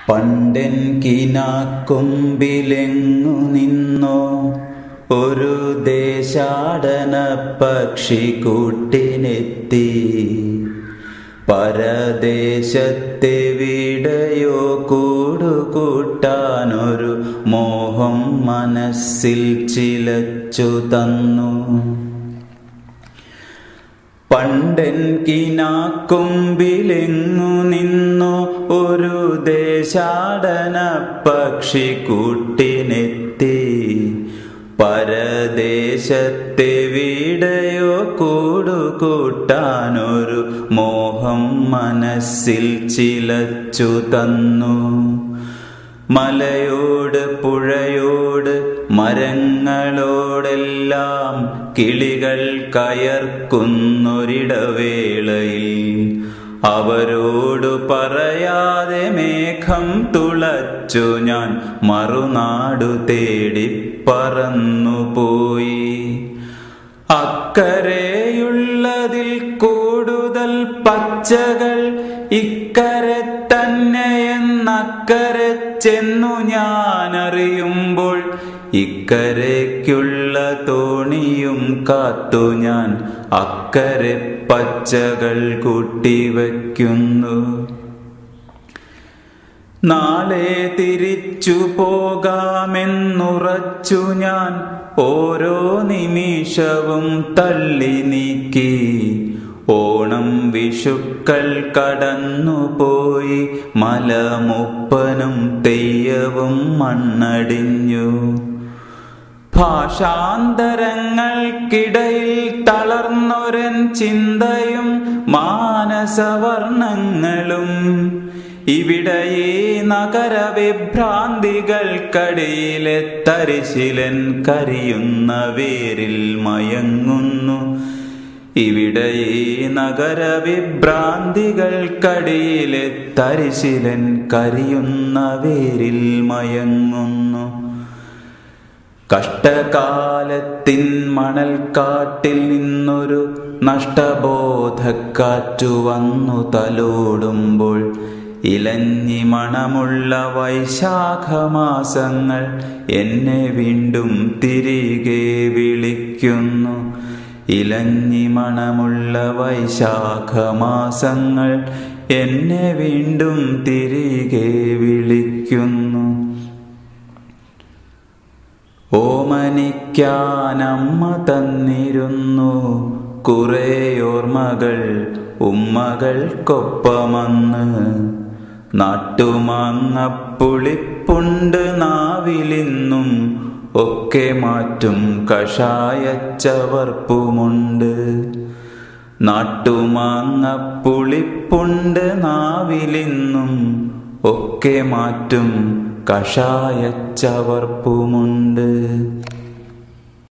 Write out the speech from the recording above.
പണ്ടെൻ കിനാക്കൊമ്പിലെങ്ങു നിന്നോ ഒരു ദേശാടന പക്ഷി കൂട്ടിനെത്തി പരദേശത്തെ വിടയോ കൂടുകൂട്ടാനൊരു മോഹം മനസ്സിൽ ചിലച്ചു തന്നു പണ്ടെൻ കിനാക്കൊമ്പിലെങ്ങു നിന്നു ഒരു ദേശാടന പക്ഷി കൂട്ടിനെത്തി പരദേശത്തെ വിടയോ കൂടുകൂട്ടാനൊരു മോഹം മനസ്സിൽ ചിലച്ചു തന്നു മലയോട് പുഴയോട് മരങ്ങളോടെല്ലാം കിളികൾ കയർക്കുന്നൊരിടവേളയിൽ അവരോടു പറയാതെ മേഘം തുളച്ചു ഞാൻ മറുനാടു തേടി പറന്നുപോയി അക്കരെയുള്ളതിൽ കൂടുതൽ പച്ചകൾ ഇക്കരെ തന്നെയെന്നക്കരെ ചെന്നു ഞാൻ അറിയുമ്പോൾ ഇക്കരയ്ക്കുള്ള തോണിയും കാത്തു ഞാൻ അക്കരെ പച്ചകൾ കൂട്ടിവയ്ക്കുന്നു നാളെ തിരിച്ചു പോകാമെന്നുറച്ചു ഞാൻ ഓരോ നിമിഷവും തള്ളി നീക്കി ഓണം വിഷുക്കൾ കടന്നുപോയി മലമുപ്പനും തെയ്യവും മണ്ണടിഞ്ഞു ഭാഷാന്തരങ്ങൾക്കിടയിൽ തളർന്നൊരൻ ചിന്തയും മാനസവർണ്ണങ്ങളും ഇവിടെ ഈ നഗരവിഭ്രാന്തികൾക്കടിയിലെ തരിശിലൻ കരിയുന്ന വേരിൽ മയങ്ങുന്നു ഇവിടെ ഈ നഗരവിഭ്രാന്തികൾക്കടിയിലെ തരിശിലൻ കരിയുന്ന വേരിൽ മയങ്ങുന്നു കഷ്ടകാലത്തിൻ മണൽക്കാട്ടിൽ നിന്നൊരു നഷ്ടബോധക്കാറ്റു വന്നു തലോടുമ്പോൾ ഇലഞ്ഞി മണമുള്ള വൈശാഖമാസങ്ങൾ എന്നെ വീണ്ടും തിരികെ വിളിക്കുന്നു ഇലഞ്ഞി മണമുള്ള വൈശാഖമാസങ്ങൾ എന്നെ വീണ്ടും തിരികെ വിളിക്കുന്നു ഓമനിക്കാനമ്മ തന്നിരുന്നു കുറേ ഓർമ്മകൾ ഉമ്മകൾക്കൊപ്പമന്ന് നാട്ടുമാങ്ങപ്പുളിപ്പുണ്ട് നാവിലിന്നും ഒക്കെ മാറ്റും കഷായച്ചവർപ്പുമുണ്ട് നാട്ടുമാങ്ങപ്പുളിപ്പുണ്ട് നാവിലിന്നും ഒക്കെ മാറ്റും കഷായച്ചവർപ്പുമുണ്ട്